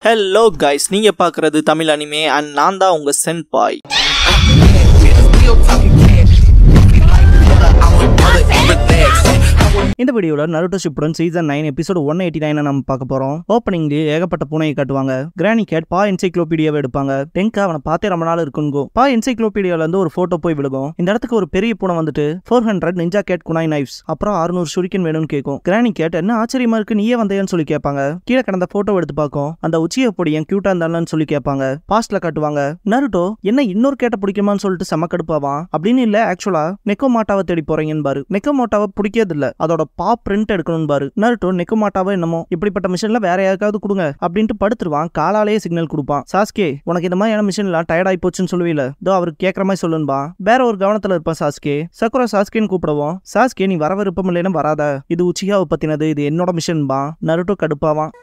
hello guys நீங்க பார்க்கறது Tamil anime and நான் தான் உங்க சென் பாய் இந்த வீடியோவில் Naruto Shippuden season nine episode one eighty நைனை நம்ம பார்க்க போறோம் ஓப்பனிங்லேயே ஏகப்பட்ட பூனையை காட்டுவாங்க கிரானி கேட் பா என்சைக்ளோபீடியாவை எடுப்பாங்க டெங்கா அவனை பார்த்தே ரொம்ப நாள் இருக்குங்கோ பா என்சைக்ளோபீடியால இருந்து ஒரு போட்டோ போய் விழுகும் இந்த இடத்துக்கு ஒரு பெரிய பூனை வந்துட்டு four hundred ninja cat kunai knives அப்புறம் அறுநூறு ஷுரிக்கன் வேணும்னு கேட்கும் கிரானி கேட் என்ன ஆச்சரியமா இருக்கு நீயே வந்தேன்னு சொல்லி கேட்பாங்க கீழே கிடந்த போட்டோ எடுத்து பார்க்கும் அந்த உச்சிய பொடி என் கியூட்டா இருந்தாலும் சொல்லி கேட்பாங்க பாஸ்ட்ல காட்டுவாங்க நருட்டோ என்ன இன்னொரு கேட்ட பிடிக்குமான்னு சொல்லிட்டு செம கடுப்பாவான் அப்படின்னு இல்ல ஆக்சுவலா நெக்கோமாட்டாவை தேடி போறீங்கன்னு பாரு நெக்கோமாட்டாவை பிடிக்கிறது இல்ல அதோட பா பிரிண்ட் எடுக்கணும் பாரு நருட்டோ நெக்கோமாட்டாவை என்னமோ இப்படிப்பட்ட மிஷின்ல வேற யாருக்காவது கொடுங்க அப்படின்ட்டு படுத்துருவான் காலாலேயே சிக்னல் கொடுப்பான் சாஸ்கே உனக்கு இந்த மாதிரியான மிஷின்லாம் டயர்ட் ஆகி போச்சுன்னு சொல்லுவீல இதோ அவருக்கு கேட்கற மாதிரி சொல்லுன்பா வேற ஒரு கவனத்துல இருப்பான் சாஸ்கே சக்குரா சாஸ்கேன்னு கூப்பிடுவோம் சாஸ்கே நீ வர விருப்பம் இல்லைன்னு வராத இது உச்சிகாவை பத்தினது இது என்னோட மிஷின்பா நருட்டோ கடுப்பாவான்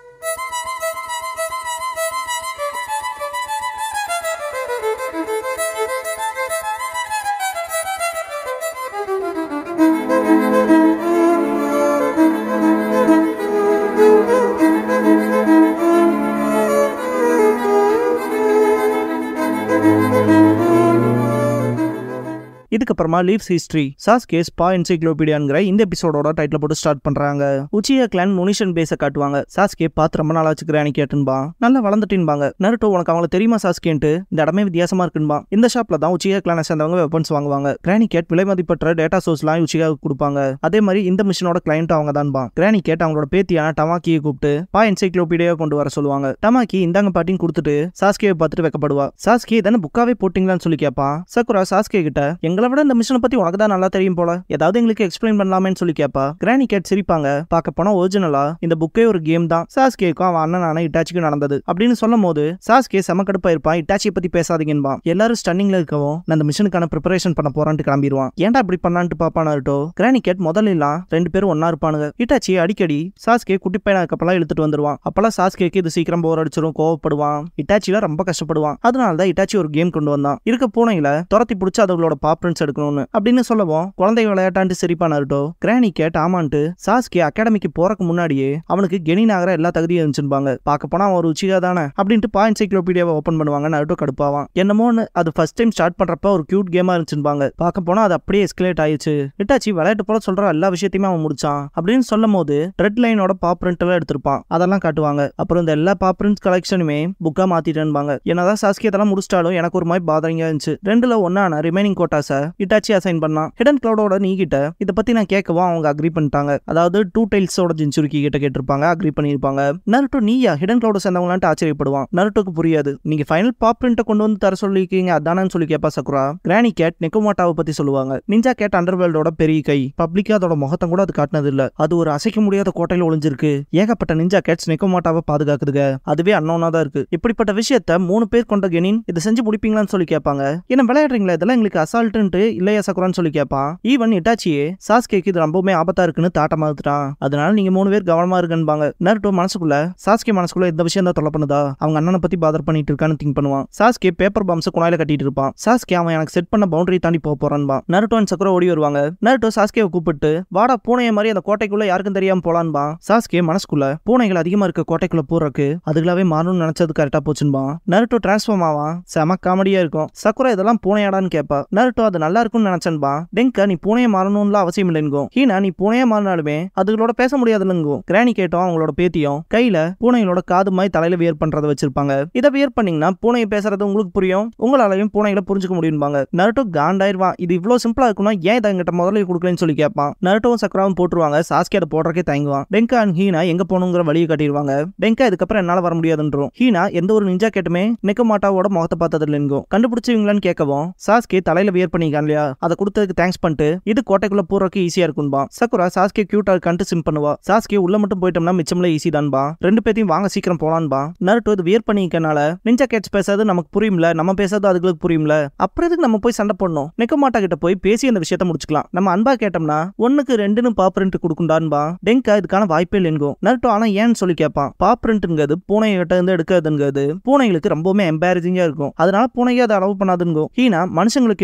இதுக்கப்புறமா லீவ்ஸ் ஹிஸ்டரி சாஸ்கே ஸ்பா என்சைக்ளோபீடியாங்கிற இந்த எபிசோடோட டைட்டில் போட்டு ஸ்டார்ட் பண்றாங்க உச்சியா கிளான் முனிஷன் பேஸை காட்டுவாங்க சாஸ்கே பார்த்து ரொம்ப நாள் ஆச்சு கிராணி கேட்டுன்பா நல்லா வளர்ந்துட்டின்பாங்க நருட்டோ உனக்கு அவங்கள தெரியுமா சாஸ்கேன்ட்டு இந்த இடமே வித்தியாசமா இருக்குன்பா இந்த ஷாப்ல தான் உச்சியா கிளானை சேர்ந்தவங்க வெப்பன்ஸ் வாங்குவாங்க கிராணி கேட் விலை மதிப்பற்ற டேட்டா சோர்ஸ்லாம் உச்சியாவுக்கு கொடுப்பாங்க அதே மாதிரி இந்த மிஷினோட கிளைண்ட் அவங்க தான்பா கிராணி கேட் அவங்களோட பேத்தியான டமாக்கியை கூப்பிட்டு பா என்சைக்ளோபீடியா கொண்டு வர சொல்லுவாங்க டமாக்கி இந்தாங்க பாட்டின்னு கொடுத்துட்டு சாஸ்கேவை பார்த்துட்டு வைக்கப்படுவா சாஸ்கே தானே புக்காவே போட்டிங்களான்னு சொல்லி கேட்பான் சக்குரா சாஸ்கே கிட்ட எங்களை விட இந்த மிஷினை பத்தி உனக்கு தான் நல்லா தெரியும் போல ஏதாவது எங்களுக்கு எக்ஸ்பிளைன் பண்ணலாமேன்னு சொல்லி கேட்பா கிரானி கேட் சிரிப்பாங்க பார்க்க போனா ஒரிஜினலா இந்த புக்கே ஒரு கேம் தான் சாஸ்கேக்கும் அவன் அண்ணனான இட்டாச்சிக்கும் நடந்தது அப்படின்னு சொல்லும் போது சாஸ்கே செம கடுப்பா இருப்பான் இட்டாச்சியை பத்தி பேசாதீங்கன்பா எல்லாரும் ஸ்டன்னிங்ல இருக்கவும் நான் அந்த மிஷனுக்கான ப்ரிப்பரேஷன் பண்ண போறான்ட்டு கிளம்பிடுவான் ஏன்டா இப்படி பண்ணான்ட்டு பாப்பான் இருக்கோ கிரானி கேட் முதல்ல எல்லாம் ரெண்டு பேரும் ஒன்னா இருப்பானுங்க இட்டாச்சி அடிக்கடி சாஸ்கே குட்டி பையனா இருக்கப்பெல்லாம் இழுத்துட்டு வந்துருவான் அப்பெல்லாம் சாஸ்கேக்கு இது சீக்கிரம் போர் அடிச்சிடும் கோவப்படுவான் இட்டாச்சில ரொம்ப கஷ்டப்படுவான் அதனால தான் இட்டாச்சி ஒரு கேம் கொண்டு வந்தான் இருக்க பூனைகளை துரத்தி பிடிச்சி அதுகளோட பாப்ரின்ஸ் எடுக்கணும்னு அப்படின்னு சொல்லவும் குழந்தை விளையாட்டான்ட்டு சிரிப்பா நருட்டோ கிரானி கேட் ஆமான்ட்டு சாஸ்கே அகாடமிக்கு போறக்கு முன்னாடியே அவனுக்கு கெனின் ஆகிற எல்லா தகுதியும் இருந்துச்சுப்பாங்க பார்க்க போனா அவன் ஒரு உச்சிகா தானே அப்படின்ட்டு பா என்சைக்ளோபீடியாவை ஓப்பன் பண்ணுவாங்க நருட்டோ கடுப்பாவான் என்னமோன்னு அது ஃபர்ஸ்ட் டைம் ஸ்டார்ட் பண்றப்ப ஒரு கியூட் கேமா இருந்துச்சுப்பாங்க பார்க்க போனா அது அப்படியே எஸ்கலேட் ஆயிடுச்சு இட்டாச்சி விளையாட்டு போல சொல்ற எல்லா விஷயத்தையுமே அவன் முடிச்சான் அப்படின்னு சொல்லும் போது ரெட் லைனோட பா பிரிண்ட் எல்லாம் எடுத்திருப்பான் அதெல்லாம் காட்டுவாங்க அப்புறம் இந்த எல்லா பா பிரிண்ட் கலெக்ஷனுமே புக்கா மாத்திட்டேன்பாங்க என்னதான் சாஸ்கே இதெல்லாம் முடிச்சிட்டாலும் எனக்கு ஒரு மாதிரி பாதரிங்கா இருந்துச்சு ரெண்டுல ஒன்னான ரிமைனிங் கோட்டாஸை இட்டாச்சி அசைன் பண்ணான் ஹிடன் கிளவுடோட நீ கிட்ட இதை பத்தி நான் கேட்கவும் அவங்க அக்ரி பண்ணிட்டாங்க அதாவது டூ டைல்ஸோட ஜின்சுருக்கி கிட்ட கேட்டிருப்பாங்க அக்ரி பண்ணியிருப்பாங்க நருட்டோ நீயா ஹிடன் கிளவுட சேர்ந்தவங்களான்ட்டு ஆச்சரியப்படுவான் நருட்டோக்கு புரியாது நீங்க ஃபைனல் பாப் பிரிண்ட்டை கொண்டு வந்து தர சொல்லிருக்கீங்க அதானு சொல்லி கேப்பா சக்குரா கிரானி கேட் நெக்கோமாட்டாவை பத்தி சொல்லுவாங்க நிஞ்சா கேட் அண்டர்வேல்டோட பெரிய கை பப்ளிக்கா அதோட முகத்தை கூட அது காட்டினது இல்ல அது ஒரு அசைக்க முடியாத கோட்டையில ஒளிஞ்சிருக்கு ஏகப்பட்ட நிஞ்சா கேட்ஸ் நெக்கோமாட்டாவை பாதுகாக்குதுங்க அதுவே அன்னோனா தான் இருக்கு இப்படிப்பட்ட விஷயத்த மூணு பேர் கொண்ட கெனின் இதை செஞ்சு முடிப்பீங்களான்னு சொல்லி கேட்பாங்க என்ன விளையாடுறீங்களா இதெல்லாம் எங்களுக்கு அசால்ட்டுன்ட்டு இல்லையா சக்குரான்னு சொல்லி கேட்பான் ஈவன் இட்டாச்சியே சாஸ்கேக்கு இது ரொம்பவுமே ஆபத்தா இருக்குன்னு தாட்ட மாத்துட்டான் அதனால நீங்க மூணு பேர் கவனமா இருக்குன்பாங்க நருட்டோ மனசுக்குள்ள சாஸ்கே மனசுக்குள்ள இந்த விஷயம் தான் தொலை பண்ணுதா அவங்க அண்ணனை பத்தி பாதர் பண்ணிட்டு இருக்கான்னு திங்க் பண்ணுவான் சாஸ்கே பேப்பர் பாம்ஸ் குழாயில கட்டிட்டு இருப்பான் சாஸ்கே அவன் எனக்கு செட் பண்ண பவுண்டரி தாண்டி போக போறான்பா நருட்டோ அண்ட் சக்குரா ஓடி வருவாங்க நருட்டோ சாஸ்கேவை கூப்பிட்டு வாடா பூனைய மாதிரி அந்த கோட்டைக்குள்ள யாருக்கும் தெரியாம போலான்பா சாஸ்கே மனசுக்குள்ள பூனைகள் அதிகமா இருக்க கோட்டைக்குள்ள போறக்கு அதுகளாவே மாறணும்னு நினைச்சது கரெக்டா போச்சுன்பா நருட்டோ டிரான்ஸ்ஃபார்ம் ஆவான் செம காமெடியா இருக்கும் சக்குரா இதெல்லாம் பூனையாடான்னு கேப்பா நருட்டோ அது நல்லா இருக்கும்னு நினைச்சன்பா டெங்கா நீ பூனைய மாறணும்ல அவசியம் இல்லைங்கோ ஹீனா நீ பூனைய மாறினாலுமே அதுகளோட பேச முடியாதுல்லங்கோ கிராணி கேட்டோம் அவங்களோட பேத்தியும் கையில பூனைகளோட காது மாதிரி தலையில வியர் பண்றத வச்சிருப்பாங்க இதை வியர் பண்ணீங்கன்னா பூனையை பேசுறது உங்களுக்கு புரியும் உங்களாலையும் பூனைகளை புரிஞ்சுக்க முடியும்பாங்க நருட்டோ காண்டாயிருவான் இது இவ்வளவு சிம்பிளா இருக்கும்னா ஏன் இதை எங்கிட்ட முதல்ல கொடுக்கலன்னு சொல்லி கேட்பான் நருட்டோவும் சக்கராவும் போட்டுருவாங்க சாஸ்கே அதை போடுறக்கே தயங்குவான் டெங்கா அண்ட் ஹீனா எங்க போகணுங்கிற வழியை காட்டிடுவாங்க டெங்கா இதுக்கப்புறம் என்னால வர முடியாதுன்றோம் ஹீனா எந்த ஒரு நிஞ்சா கேட்டுமே நெக்கமாட்டாவோட முகத்தை பார்த்தது இல்லைங்கோ கண்டுபிடிச்சவங்களான்னு கேட்கவும் சாஸ்கே தலையில வியர் பண்ணிக்கான் இல்லையா அதை கொடுத்ததுக்கு தேங்க்ஸ் பண்ணிட்டு இது கோட்டைக்குள்ள போறதுக்கு ஈஸியா இருக்கும்பா சக்குரா சாஸ்கே கியூட்டா இருக்கான்ட்டு சிம் பண்ணுவா சாஸ்கே உள்ள மட்டும் போயிட்டோம்னா மிச்சம்ல ஈஸி தான்பா ரெண்டு பேத்தையும் வாங்க சீக்கிரம் போலான்பா நருட்டோ இது வியர் பண்ணிக்கனால நிஞ்சா கேட்ஸ் பேசாது நமக்கு புரியும்ல நம்ம பேசாது அதுகளுக்கு புரியும்ல அப்புறம் எதுக்கு நம்ம போய் சண்டை போடணும் நெக்கமாட்டா கிட்ட போய் பேசி அந்த விஷயத்த முடிச்சுக்கலாம் நம்ம அன்பா கேட்டோம்னா ஒண்ணுக்கு ரெண்டுன்னு பாப்ரிண்ட் கொடுக்குண்டான்பா டெங்கா இதுக்கான வாய்ப்பே இல்லைங்கோ நருட்டோ ஆனா ஏன்னு சொல்லி கேட்பான் பாப்ரிண்ட்ங்கிறது பூனை கிட்ட இருந்து எடுக்கிறதுங்கிறது பூனைகளுக்கு ரொம்பவுமே எம்பாரசிங்கா இருக்கும் அதனால பூனையை அதை அலோவ் பண்ணாதுங்கோ ஹீனா மனுஷங்களுக்கு எப்படி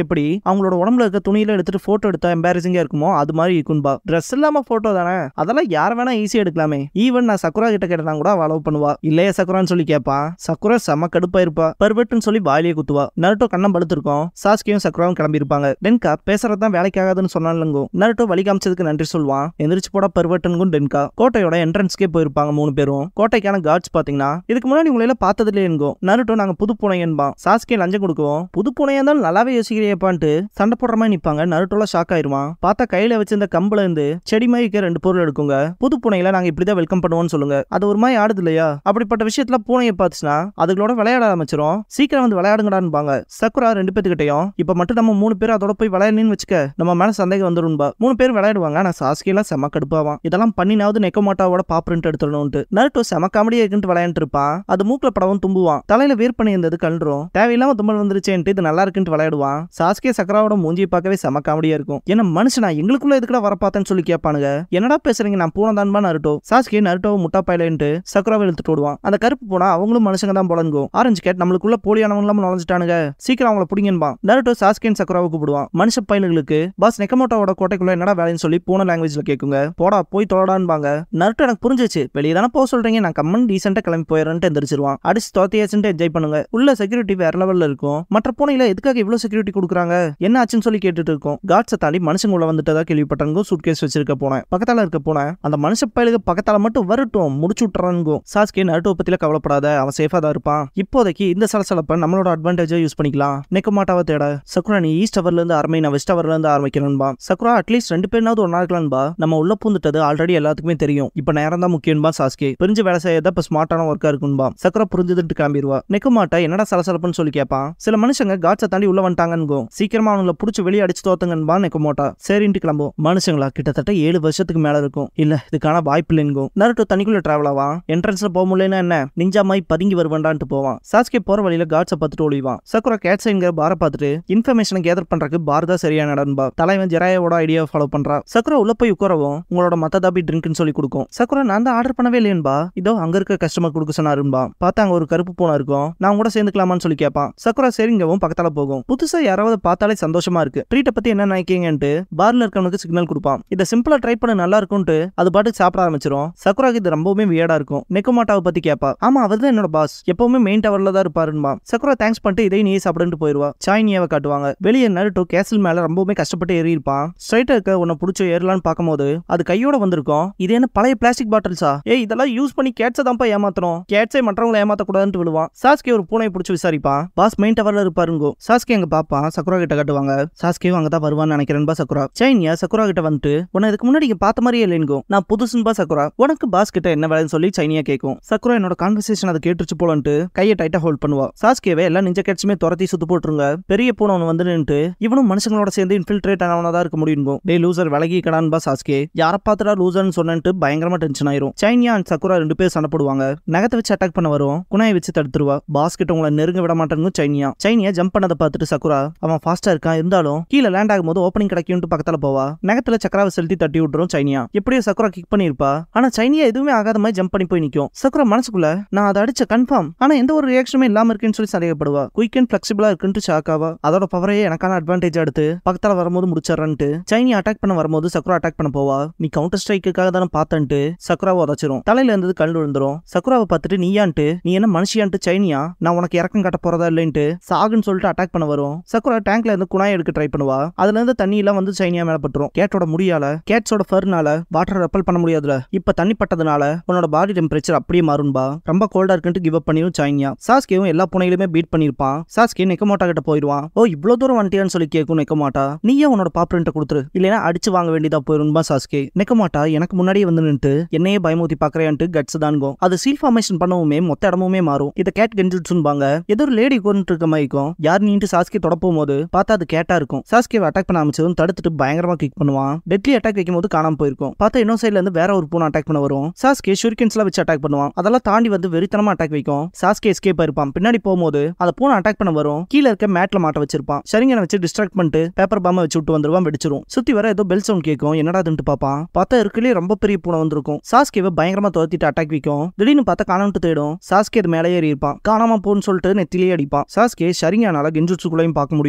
அவங்களோட உடம்புல இருக்க துணியில எடுத்துட்டு போட்டோ எடுத்தா எம்பாரசிங்கா இருக்குமோ அது மாதிரி இருக்கும்பா ட்ரெஸ் இல்லாம போட்டோ தானே அதெல்லாம் யார் வேணா ஈஸியா எடுக்கலாமே ஈவன் நான் சக்குரா கிட்ட கேட்டா கூட அவ அலோவ் பண்ணுவா இல்லையா சக்குரான்னு சொல்லி கேட்பா சக்குரா செம கடுப்பா இருப்பா பர்வெட்டுன்னு சொல்லி வாயிலேயே குத்துவா நருட்டோ கண்ணம் படுத்திருக்கோம் சாஸ்கியும் சக்குராவும் கிளம்பி இருப்பாங்க டென்கா பேசுறது தான் வேலைக்காகாதுன்னு சொன்னாலுங்கோ நருட்டோ வழி காமிச்சதுக்கு நன்றி சொல்லுவான் எந்திரிச்சு போட பர்வட்டனுக்கும் டென்கா கோட்டையோட என்ட்ரன்ஸ்க்கே போயிருப்பாங்க மூணு பேரும் கோட்டைக்கான கார்ட்ஸ் பாத்தீங்கன்னா இதுக்கு முன்னாடி உங்களை பார்த்தது இல்லையோ நருட்டோ நாங்க புது பூனை என்பான் சாஸ்கே லஞ்சம் கொடுக்குவோம் புது பூனையா இருந்தாலும் நல்லாவே யோசிக்கிறியப்பான்ட்டு சண்டை போடுற மாதிரி நிப்பாங்க நருட்டோல ஷாக் ஆயிருவான் பார்த்தா கையில வச்சிருந்த கம்புல இருந்து செடி மாதிரி இருக்க ரெண்டு பொருள் எடுக்குங்க புது பூனைகளை நாங்க இப்படிதான் வெல்கம் பண்ணுவோம்னு சொல்லுங்க அது ஒரு மாதிரி ஆடுது இல்லையா அப்படிப்பட்ட விஷயத்துல பூனையை பார்த்துச்சுன்னா அதுகளோட விளையாட ஆரம்பிச்சிரும் சீக்கிரம் வந்து விளையாடுங்கடான்பாங்க சக்குரா ரெண்டு பேத்துக்கிட்டையும் இப்ப மட்டும் நம்ம மூணு பேர் அதோட போய் விளையாடணும்னு வச்சுக்க நம்ம மேல சந்தேகம் வந்துரும்பா மூணு பேர் விளையாடுவாங்க ஆனா சாஸ்கேலாம் செம கடுப்பாவான் இதெல்லாம் பண்ணினாவது நெக்கோமாட்டாவோட பாப்ரிண்ட் எடுத்துடணும்ட்டு நருட்டோ செம காமெடியா இருக்குன்ட்டு விளையாண்டு இருப்பான் அது மூக்குல படவும் தும்புவான் தலையில வேர் பண்ணி இருந்தது கழுறோம் தேவையில்லாம தும்மல் வந்துருச்சேன்ட்டு இது நல்லா இருக்குன்ட்டு விளையாடுவான் சாஸ்கே சக்கராவோட மூஞ்சி பார்க்கவே செம காமெடியா இருக்கும் ஏன்னா மனுஷனா எங்களுக்குள்ள எதுக்குடா வர பார்த்தேன்னு சொல்லி கேட்பானுங்க என்னடா பேசுறீங்க நான் பூனை தான்பா நருட்டோ சாஸ்கே நருட்டோவை முட்டா பையலன்ட்டு சக்கராவை இழுத்துட்டு விடுவான் அந்த கருப்பு போனா அவங்களும் மனுஷங்க தான் போலங்கும் ஆரஞ்சு கேட் நம்மளுக்குள்ள போலியானவங்க இல்லாம நுழைஞ்சிட்டானுங்க சீக்கிரம் அவங்கள பிடிங்கன்பான் நருட்டோ சாஸ்கேன் சக்கராவை கூப்பிடுவான் மனுஷ பயல்களுக்கு பாஸ் நெக்கமோட்டோவோட கோட்டைக்குள்ள என்னடா வேலைன்னு சொல்லி பூனை லாங்குவேஜ்ல கேக்குங்க போடா போய் தொலைடான்பாங்க நருட்டோ எனக்கு புரிஞ்சிச்சு வெளியே தானே போக சொல்றீங்க நான் கம்மன் டீசெண்டா கிளம்பி போயிடுறேன்ட்டு எந்திரிச்சிருவான் அடிச்சு தோத்தையாச்சுட்டு என்ஜாய் பண்ணுங்க உள்ள செக்யூரிட்டி வேற லெவல்ல இருக்கும் மற்ற பூனையில எதுக்காக இவ்வளவு செக்யூரிட்டி கொடுக்குறாங்க என்ன ஆச்சுன்னு சொல்லி கேட்டுட்டு இருக்கோம் காட்ஸை தாண்டி மனுஷங்க உள்ள வந்துட்டதா கேள்விப்பட்டாங்க சூட்கேஸ் வச்சிருக்க போனேன் பக்கத்தால இருக்க போனேன் அந்த மனுஷ பயலுக்கு பக்கத்தால மட்டும் வரட்டும் முடிச்சு விட்டுறானுங்க சாஸ்கே நருட்டோ பத்தில கவலைப்படாத அவன் சேஃபா தான் இருப்பான் இப்போதைக்கு இந்த சலசலப்பை நம்மளோட அட்வான்டேஜா யூஸ் பண்ணிக்கலாம் நெக்கமாட்டாவை தேட சக்குரா நீ ஈஸ்ட் அவர்ல இருந்து ஆரம்பி நான் வெஸ்ட் அவர்ல இருந்து ஆரம்பிக்கணும்பா சக்குரா அட்லீஸ்ட் ரெண்டு பேர்னாவது ஒன்னா இருக்கலாம்பா நம்ம உள்ள பூந்துட்டது ஆல்ரெடி எல்லாத்துக்குமே தெரியும் இப்ப நேரம் தான் முக்கியம்பா சாஸ்கே பிரிஞ்சு வேலை செய்யறத இப்ப ஸ்மார்ட்டான ஒர்க்கா இருக்கும்பா சக்குரா புரிஞ்சுதுட்டு கிளம்பிடுவா நெக்கமாட்டா என்னடா சலசலப்புன்னு சொல்லி கேட்பான் சில மனுஷங்க காட்ஸை தாண்டி உள்ள வந்துட்டாங்கன்னு சீக்கிரமா அவங்கள புடிச்சு வெளியே அடிச்சு தோத்துங்கன்பா நெக்கமாட்டா சரின்ட்டு கிளம்பும் மனுஷங்களா கிட்டத்தட்ட ஏழு வருஷத்துக்கு மேல இருக்கும் இல்ல இதுக்கான வாய்ப்பு இல்லைங்கோ நருட்டோ தனிக்குள்ள டிராவல் ஆவான் என்ட்ரன்ஸ்ல போக முடியலன்னா என்ன நிஞ்சா மாதிரி பதுங்கி வருவான்டான்ட்டு போவான் சாஸ்கே போற வழியில காட்ஸை பார்த்துட்டு ஒளிவான் சக்குரா கேட்ஸைங்கிற பார பார்த்துட்டு இன்ஃபர்மேஷனை கேதர் பண்றதுக்கு பார் தான் சரியான நடன்பா தலைவன் ஜெராயோட ஐடியா ஃபாலோ பண்றா சக்குரா உள்ள போய் உட்காரவும் உங்களோட மத்த தாபி ட்ரிங்க்னு சொல்லி கொடுக்கும் சக்குரா நான் தான் ஆர்டர் பண்ணவே இல்லையன்பா இதோ அங்க இருக்க கஸ்டமர் கொடுக்க சொன்னாருன்பா பார்த்தா அங்க ஒரு கருப்பு பூனை இருக்கும் நான் கூட சேர்ந்துக்கலாமான்னு சொல்லி கேட்பான் சக்குரா சரிங்கவும் பக்கத்தால போகும் புதுசா யாராவது பார்த்தாலே சந்தோஷமா இருக்கு ட்ரீட்டை பத்தி என்ன நினைக்கீங்கன்ட்டு பார்ல இருக்கவனுக்கு சிக்னல் கொடுப்பான் இதை சிம்பிளா ட்ரை பண்ண நல்லா இருக்கும்ட்டு அது பாட்டுக்கு சாப்பிட ஆரம்பிச்சிரும் சக்குராக்கு இது ரொம்பவுமே வியடா இருக்கும் நெக்கோமாட்டாவை பத்தி கேப்பா ஆமா அவர் தான் என்னோட பாஸ் எப்பவுமே மெயின் டவர்ல தான் இருப்பாருன்பா சக்குரா தேங்க்ஸ் பண்ணிட்டு இதை நீயே சாப்பிடுன்னு போயிருவா சாய்னியாவை காட்டுவாங்க வெளியே நருட்டோ கேசல் மேல ரொம்பவுமே கஷ்டப்பட்டு ஏறி இருப்பான் ஸ்ட்ரைட்டா இருக்க உன்னை பிடிச்சி ஏறலான்னு பார்க்கும்போது அது கையோட வந்திருக்கும் இது என்ன பழைய பிளாஸ்டிக் பாட்டில்ஸா ஏய் இதெல்லாம் யூஸ் பண்ணி கேட்ஸை தான்ப்பா ஏமாத்தணும் கேட்ஸை மற்றவங்களை ஏமாத்தக்கூடாதுன்னு விழுவான் சாஸ்கே ஒரு பூனை பிடிச்சி விசாரிப்பான் பாஸ் மெயின் டவர்ல இருப்பாருங்கோ சாஸ்கே அங்க பாப்பான் சக்குரா கிட்ட காட்டுவாங்க சாஸ்கேவும் அங்க தான் வருவான்னு நினைக்கிறேன்பா சக்குரா சைனியா சக்குரா கிட்ட வந்துட்டு உன்னை இதுக்கு முன்னாடி இங்க பார்த்த மாதிரியே இல்லைங்கோ நான் புதுசுன்பா சக்குரா உனக்கு பாஸ் கிட்ட என்ன வேலைன்னு சொல்லி சைனியா கேட்கும் சக்குரா என்னோட கான்வர்சேஷன் அதை கேட்டுச்சு போலன்ட்டு கையை டைட்டா ஹோல்ட் பண்ணுவா சாஸ்கேவே எல்லா நிஞ்ச கேட்ஸுமே துரத்தி சுத்து போட்டுருங்க பெரிய பூனை ஒன்று வந்து நின்னுட்டு இவனும் மனுஷங்களோட சேர்ந்து இன்ஃபில்ட்ரேட் ஆனவனா தான் இருக்க முடியும் டே லூசர் விலகி கடான்பா சாஸ்கே யாரை பார்த்துடா லூசர்னு சொன்னேன்ட்டு பயங்கரமா டென்ஷன் ஆயிரும் சைனியா அண்ட் சக்குரா ரெண்டு பேர் சண்டை போடுவாங்க நகத்தை வச்சு அட்டாக் பண்ண வரும் குனாயை வச்சு தடுத்துருவா பாஸ் கிட்ட உங்களை நெருங்க விட மாட்டேங்க சைனியா சைனியா ஜம்ப் பண்ணதை பார்த்துட்டு சக்குரா அவன் ஃபாஸ்டா இருக்கான் இருந்தாலும் கீழே லேண்ட் ஆகும்போது ஓப்பனிங் கிடைக்கும்ட்டு பக்கத்துல போவா நகத்துல சக்கராவை செலுத்தி தட்டி விட்டுரும் சைனியா எப்படியோ சக்குரா கிக் பண்ணிருப்பா ஆனா சைனியா எதுவுமே ஆகாத மாதிரி ஜம்ப் பண்ணி போய் நிக்கும் சக்குரா மனசுக்குள்ள நான் அதை அடிச்ச கன்ஃபார்ம் ஆனா எந்த ஒரு ரியாக்ஷனுமே இல்லாம இருக்குன்னு சொல்லி சந்தேகப்படுவா குயிக் அண்ட் ஃபிளெக்சிபிளா இருக்குன்ட்டு ஷாக் ஆவா அதோட பவரையே எனக்கான அட்வான்டேஜ் எடுத்து பக்கத்துல வரும்போது முடிச்சிடறன்ட்டு சைனி அட்டாக் பண்ண வரும்போது சக்குரா அட்டாக் பண்ண போவா நீ கவுண்டர் ஸ்ட்ரைக்குக்காக தானே பார்த்தன்ட்டு சக்குராவை உதச்சிரும் தலையில இருந்தது கல் விழுந்துரும் சக்குராவை பார்த்துட்டு நீயான்ட்டு நீ என்ன மனுஷியான்ட்டு சைனியா நான் உனக்கு இறக்கம் காட்ட போறதா இல்லைன்ட்டு சாகுன்னு சொல்லிட்டு அட்டாக் பண்ண வரும் சக்குரா டேங்க்ல இருந்து குணாய் எடுக்க ட்ரை பண்ணுவா அதுல இருந்து தண்ணி எல்லாம் வந்து சைனியா மேல பட்டுரும் கேட்டோட முடியால கேட்ஸோட ஃபர்னால வாட்டர் ரெப்பல் பண்ண முடியாதுல இப்ப தண்ணி பட்டதுனால உன்னோட பாடி டெம்பரேச்சர் அப்படியே மாறும்பா ரொம்ப கோல்டா இருக்குன்ட்டு கிவ் அப் பண்ணியும் சைனியா சாஸ்கேவும் எல்லா புனையிலுமே பீட் பண்ணிருப்பான் சாஸ்கே நெக்கமோட்டா கிட்ட போயிடுவான் ஓ இவ்வளவு தூரம் வந்துட்டியான்னு சொல்லி கேட்கும் நெக்கமாட்டா நீயே உன்னோட பாப்ரிண்ட்டை கொடுத்துரு இல்லைன்னா அடிச்சு வாங்க வேண்டியதா போயிரும்பா சாஸ்கே நெக்கமாட்டா எனக்கு முன்னாடியே வந்து நின்னுட்டு என்னையே பயமூத்தி பாக்குறேன்ட்டு கட்ஸ் தான்கும் அது சீல் ஃபார்மேஷன் பண்ணவுமே மொத்த இடமுமே மாறும் இதை கேட் கெஞ்சிட்ஸுன்பாங்க ஏதோ ஒரு லேடி கொண்டு இருக்க மாதிரி இருக்கும் யார் நீன்ட்டு சாஸ்கே தொட போகும்போது பார்த்தா அது கேட்டா இருக்கும் சாஸ்கேவை அட்டாக் பண்ண ஆரம்பிச்சதும் தடுத்துட்டு பயங்கரமா கிக் பண்ணுவான் டெட்லி அட்டாக் வைக்கும்போது காணாம போயிருக்கும் பார்த்தா இன்னொரு சைடுல இருந்து வேற ஒரு பூனை அட்டாக் பண்ண வரும் சாஸ்கே ஷூரிகன்ஸ்ல வச்சு அட்டாக் பண்ணுவான் அதெல்லாம் தாண்டி வந்து வெறித்தனமா அட்டாக் வைக்கும் சாஸ்கே எஸ்கேப் இருப்பான் பின்னாடி போகும்போது அதை பூனை அட்டாக் பண்ண வரும் கீழே இருக்க மேட்ல மாட்ட வச்சிருப்பான் சரிங்கனை வச்சு டிஸ்ட்ராக்ட் பண்ணிட்டு பேப்பர் பாம வச்சு விட்டு வந்துருவான் வெடிச்சிரும் சுத்தி வர ஏதோ பெல் சவுண்ட் கேட்கும் என்னடாதுன்ட்டு பாப்பான் பார்த்தா இருக்குலயே ரொம்ப பெரிய பூனை வந்திருக்கும் சாஸ்கேவை பயங்கரமா துரத்திட்டு அட்டாக் வைக்கும் திடீர்னு பார்த்தா காணாமட்டு தேடும் சாஸ்கே அது மேலே ஏறி இருப்பான் காணாம போன்னு சொல்லிட்டு நெத்திலேயே அடிப்பான் சாஸ்கே சரிங்கானால கெஞ்சுட்சுக்குள்ளையும் பார்க்க முடியும் இதெல்லாம்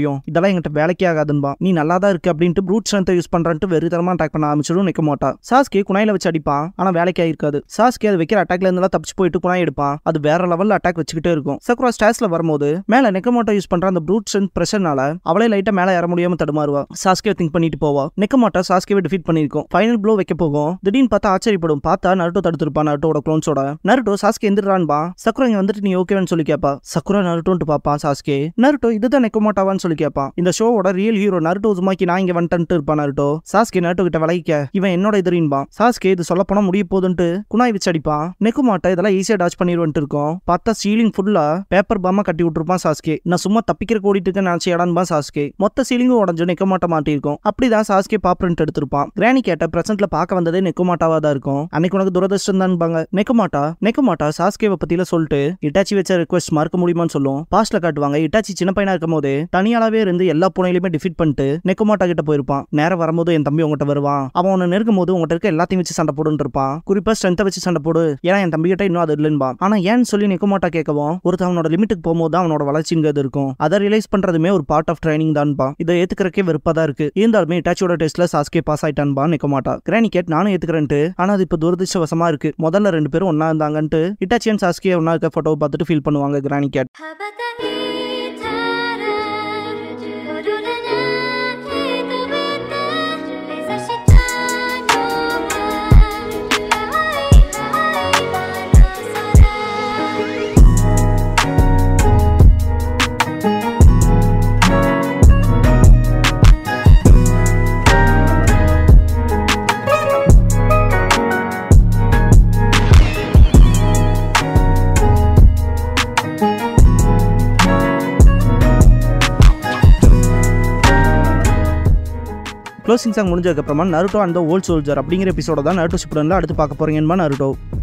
இதெல்லாம் என்கிட்ட வேலைக்கே ஆகாதுன்பா நீ நல்லா தான் இருக்கு அப்படின்ட்டு ப்ரூட் ஸ்ட்ரென்த்தை யூஸ் பண்றேன்ட்டு வெறித்தனமா அட்டாக் பண்ண ஆரம்பிச்சிடும் நிக்க மாட்டா சாஸ்கே குனாயில வச்சு அடிப்பான் ஆனா வேலைக்கு ஆயிருக்காது சாஸ்கே அது வைக்கிற அட்டாக்ல இருந்தெல்லாம் தப்பிச்சு போயிட்டு குனாய் எடுப்பான் அது வேற லெவல்ல அட்டாக் வச்சுக்கிட்டே இருக்கும் சக்குரா ஸ்டாஸ்ல வரும்போது மேல நெக்கமோட்டோ யூஸ் பண்ற அந்த ப்ரூட் ஸ்ட்ரென்த் பிரஷர்னால அவளே லைட்டா மேல ஏற முடியாம தடுமாறுவா சாஸ்கே திங்க் பண்ணிட்டு போவா நெக்கமோட்டோ சாஸ்கேவை டிஃபீட் பண்ணிருக்கும் ஃபைனல் ப்ளோ வைக்க போகும் திடீர்னு பார்த்தா ஆச்சரியப்படும் பார்த்தா நருட்டோ தடுத்திருப்பான் நருட்டோட க்ளோன்ஸோட நருட்டோ சாஸ்கே எந்திரான்பா சக்குரா இங்க வந்துட்டு நீ ஓகேன்னு சொல்லி கேப்பா சக்குரா நருட்டோன்ட்டு பாப்பான் சாஸ்கே நருட்டோ இதுதான் நெக்கமோட்டாவான்னு சொல்லி கேட்பான் இந்த ஷோவோட ரியல் ஹீரோ நருட்டோ உசுமாக்கி நான் இங்க வந்துட்டு இருப்பான் நருட்டோ சாஸ்கே நருட்டோ கிட்ட விலகிக்க இவன் என்னோட எதிரின்பான் சாஸ்கே இது சொல்ல போனா முடிய போதுன்ட்டு குனாய் வச்சு அடிப்பான் நெக்குமாட்டை இதெல்லாம் ஈஸியா டாச் பண்ணிடுவன்ட்டு இருக்கும் பார்த்தா சீலிங் ஃபுல்லா பேப்பர் பாமா கட்டி விட்டுருப்பான் சாஸ்கே நான் சும்மா தப்பிக்கிற ஓடிட்டு இருக்கேன்னு நினைச்ச இடம்பா சாஸ்கே மொத்த சீலிங்கும் உடஞ்சு நெக்கமாட்ட மாட்டிருக்கும் அப்படிதான் சாஸ்கே பாப்ரிண்ட் எடுத்திருப்பான் கிராணி கேட்ட பிரசன்ட்ல பார்க்க வந்ததே நெக்குமாட்டாவா தான் இருக்கும் அன்னைக்கு உனக்கு துரதிருஷ்டம் தான்பாங்க நெக்குமாட்டா நெக்குமாட்டா சாஸ்கேவை பத்தியில சொல்லிட்டு இட்டாச்சி வச்ச ரெக்வஸ்ட் மறக்க முடியுமான்னு சொல்லும் பாஸ்ட்ல காட்டுவாங்க இட்டாச்சி சின்ன பையனா இருக்கும் போது தனியாளாவே இருந்து எல்லா பூனையிலுமே டிஃபீட் பண்ணிட்டு நெக்குமாட்டா கிட்ட போயிருப்பான் நேரம் வரும்போது என் தம்பி உங்ககிட்ட வருவான் அவன் உன்னை நெருக்கும் போது உங்ககிட்ட இருக்க எல்லாத்தையும் வச்சு சண்டை போடுன்னு இருப்பான் குறிப்பா ஸ்ட்ரென்த்தை வச்சு சண்டை போடு ஏன்னா என் தம்பி கிட்ட இன்னும் அது இல்லைன்பா ஆனா ஏன்னு சொல்லி நெக்குமாட்டா கேட்கவும் ஒருத்தன் அவனோட லிமிட்டுக்கு போகும்போது தான் அவனோட வளர்ச்சிங்கிறது இருக்கும் அதை ரியலைஸ் பண்றதுமே ஒரு பார்ட் ஆஃப் ட்ரைனிங் தான்பா இதை ஏத்துக்கிறக்கே வெறுப்பா தான் இருக்கு இருந்தாலுமே இட்டாச்சியோட டெஸ்ட்ல சாஸ்கே பாஸ் ஆயிட்டான்பா நெக்குமாட்டா கிரானி கேட் நானும் ஏத்துக்கிறேன்ட்டு ஆனா அது இப்போ துரதிருஷ்டவசமா இருக்கு முதல்ல ரெண்டு பேரும் ஒன்னா இருந்தாங்கன்ட்டு இட்டாச்சி அண்ட் சாஸ்கே ஒன்னா இருக்க போட்டோவை பார்த்துட்டு ஃபீல் பண்ணுவாங்க கிரானி கேட் 羽ばたいたら踊れない飛べて目指したのは青い青い空 க்ளோசிங் சாங் முடிஞ்சதுக்கப்புறமா நருட்டோ அந்த ஓல்ட் சோல்ஜர் அப்படிங்கிற எபிசோட தான் நருட்டோ ஷிப்டன்ல அடுத்து பார்க்க போறீங்கன்னு நருட்டோ